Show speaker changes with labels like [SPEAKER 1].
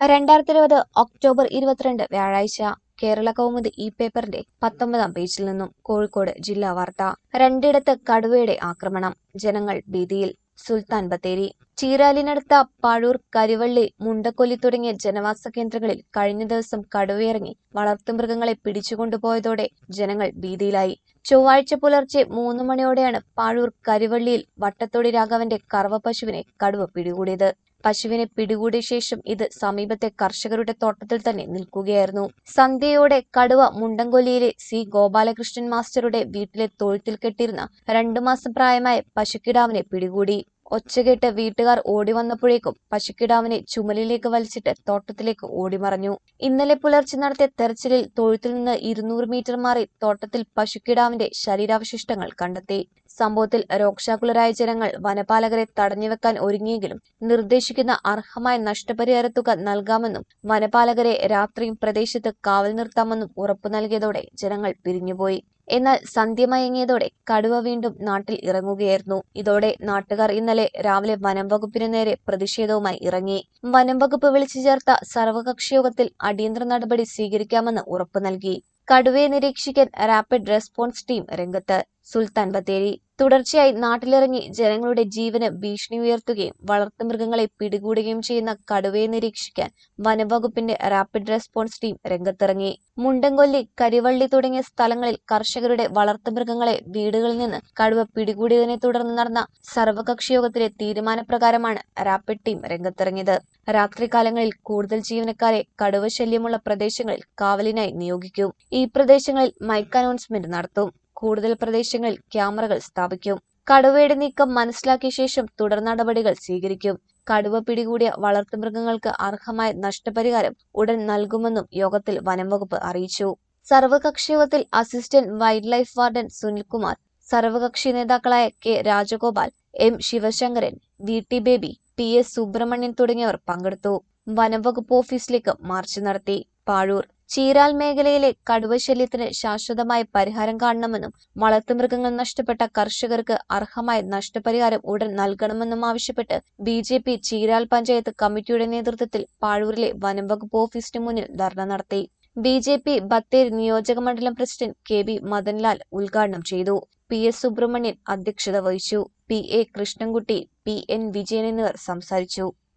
[SPEAKER 1] രണ്ടായിരത്തി ഇരുപത് ഒക്ടോബർ ഇരുപത്തിരണ്ട് വ്യാഴാഴ്ച കേരള കൗമുദി ഈ പേപ്പറിന്റെ പത്തൊമ്പതാം പേജിൽ നിന്നും കോഴിക്കോട് ജില്ലാ വാർത്ത രണ്ടിടത്ത് കടുവയുടെ ആക്രമണം ജനങ്ങൾ ഭീതിയിൽ സുൽത്താൻ ബത്തേരി ചീരാലിനടുത്ത പാഴൂർ കരിവള്ളി മുണ്ടക്കൊല്ലി തുടങ്ങിയ ജനവാസ കേന്ദ്രങ്ങളിൽ കഴിഞ്ഞ ദിവസം കടുവയിറങ്ങി വളർത്തുമൃഗങ്ങളെ പിടിച്ചുകൊണ്ടുപോയതോടെ ജനങ്ങൾ ഭീതിയിലായി ചൊവ്വാഴ്ച പുലർച്ചെ മൂന്ന് മണിയോടെയാണ് പാഴൂർ കരിവള്ളിയിൽ വട്ടത്തൊടി രാഘവന്റെ കറവ പശുവിനെ കടുവ പിടികൂടിയത് പശുവിനെ പിടികൂടിയ ശേഷം ഇത് സമീപത്തെ കർഷകരുടെ തോട്ടത്തിൽ തന്നെ നിൽക്കുകയായിരുന്നു സന്ധ്യയോടെ കടുവ മുണ്ടംകൊല്ലിയിലെ സി ഗോപാലകൃഷ്ണൻ മാസ്റ്ററുടെ വീട്ടിലെ തൊഴുത്തിൽ കെട്ടിയിരുന്ന രണ്ടു മാസം പ്രായമായ പശുക്കിടാവിനെ പിടികൂടി ഒച്ചകേട്ട് വീട്ടുകാർ ഓടി വന്നപ്പോഴേക്കും പശുക്കിടാവിനെ ചുമലിലേക്ക് വലിച്ചിട്ട് തോട്ടത്തിലേക്ക് ഓടിമറഞ്ഞു ഇന്നലെ പുലർച്ചെ നടത്തിയ തെരച്ചിലിൽ തൊഴുത്തിൽ നിന്ന് ഇരുന്നൂറ് മീറ്റർ മാറി തോട്ടത്തിൽ പശുക്കിടാവിന്റെ ശരീരാവശിഷ്ടങ്ങൾ കണ്ടെത്തി സംഭവത്തിൽ രോക്ഷാകുലരായ ജനങ്ങൾ വനപാലകരെ തടഞ്ഞുവെക്കാൻ ഒരുങ്ങിയെങ്കിലും നിർദ്ദേശിക്കുന്ന അർഹമായ നഷ്ടപരിഹാര തുക നൽകാമെന്നും വനപാലകരെ രാത്രിയും പ്രദേശത്ത് കാവൽ നിർത്താമെന്നും ഉറപ്പു നൽകിയതോടെ ജനങ്ങൾ പിരിഞ്ഞുപോയി എന്നാൽ സന്ധ്യ മയങ്ങിയതോടെ കടുവ വീണ്ടും നാട്ടിൽ ഇറങ്ങുകയായിരുന്നു ഇതോടെ നാട്ടുകാർ ഇന്നലെ രാവിലെ വനം വകുപ്പിന് നേരെ പ്രതിഷേധവുമായി ഇറങ്ങി വനം വകുപ്പ് വിളിച്ചു ചേർത്ത സർവകക്ഷി യോഗത്തിൽ അടിയന്തര നടപടി സ്വീകരിക്കാമെന്ന് ഉറപ്പു നൽകി കടുവയെ നിരീക്ഷിക്കാൻ റാപ്പിഡ് റെസ്പോൺസ് ടീം രംഗത്ത് സുൽത്താൻ ബത്തേരി തുടർച്ചയായി നാട്ടിലിറങ്ങി ജനങ്ങളുടെ ജീവന് ഭീഷണി ഉയർത്തുകയും വളർത്തുമൃഗങ്ങളെ പിടികൂടുകയും ചെയ്യുന്ന കടുവയെ നിരീക്ഷിക്കാൻ വനംവകുപ്പിന്റെ റാപ്പിഡ് റെസ്പോൺസ് ടീം രംഗത്തിറങ്ങി മുണ്ടംകൊല്ലി കരിവള്ളി തുടങ്ങിയ സ്ഥലങ്ങളിൽ കർഷകരുടെ വളർത്തുമൃഗങ്ങളെ വീടുകളിൽ നിന്ന് കടുവ പിടികൂടിയതിനെ തുടർന്ന് നടന്ന സർവകക്ഷി യോഗത്തിലെ തീരുമാനപ്രകാരമാണ് റാപ്പിഡ് ടീം രംഗത്തിറങ്ങിയത് രാത്രികാലങ്ങളിൽ കൂടുതൽ ജീവനക്കാരെ കടുവ ശല്യമുള്ള പ്രദേശങ്ങളിൽ കാവലിനായി നിയോഗിക്കും ഈ പ്രദേശങ്ങളിൽ മൈക്ക് അനൗൺസ്മെന്റ് നടത്തും കൂടുതൽ പ്രദേശങ്ങളിൽ ക്യാമറകൾ സ്ഥാപിക്കും കടുവയുടെ നീക്കം മനസ്സിലാക്കിയ ശേഷം തുടർ നടപടികൾ സ്വീകരിക്കും കടുവ പിടികൂടിയ വളർത്തുമൃഗങ്ങൾക്ക് അർഹമായ നഷ്ടപരിഹാരം ഉടൻ നൽകുമെന്നും യോഗത്തിൽ വനംവകുപ്പ് അറിയിച്ചു സർവകക്ഷി യോഗത്തിൽ assistant wildlife warden Sunilkumar സർവകക്ഷി നേതാക്കളായ K Rajagopal M Sivasankaran V T Baby P S Subramanian തുടങ്ങിയവർ പങ്കെടുത്തു വനംവകുപ്പ് ഓഫീസിലേക്ക് മാർച്ച് നടത്തി പാഴൂർ ചീരാൽ മേഖലയിലെ കടുവ ശല്യത്തിന് ശാശ്വതമായ പരിഹാരം കാണണമെന്നും വളർത്തുമൃഗങ്ങൾ നഷ്ടപ്പെട്ട കർഷകർക്ക് അർഹമായ നഷ്ടപരിഹാരം ഉടൻ നൽകണമെന്നും ആവശ്യപ്പെട്ട് B J P Cheeral panchayat കമ്മിറ്റിയുടെ നേതൃത്വത്തിൽ പാഴൂരിലെ വനംവകുപ്പ് ഓഫീസിന് മുന്നിൽ ധർണ നടത്തി ബി ജെ പി ബത്തേരി നിയോജക മണ്ഡലം പ്രസിഡന്റ് കെ ബി മദൻലാൽ ഉദ്ഘാടനം ചെയ്തു പി എസ് സുബ്രഹ്മണ്യൻ അധ്യക്ഷത വഹിച്ചു P A Krishnankutty P N Vijayan എന്നിവർ സംസാരിച്ചു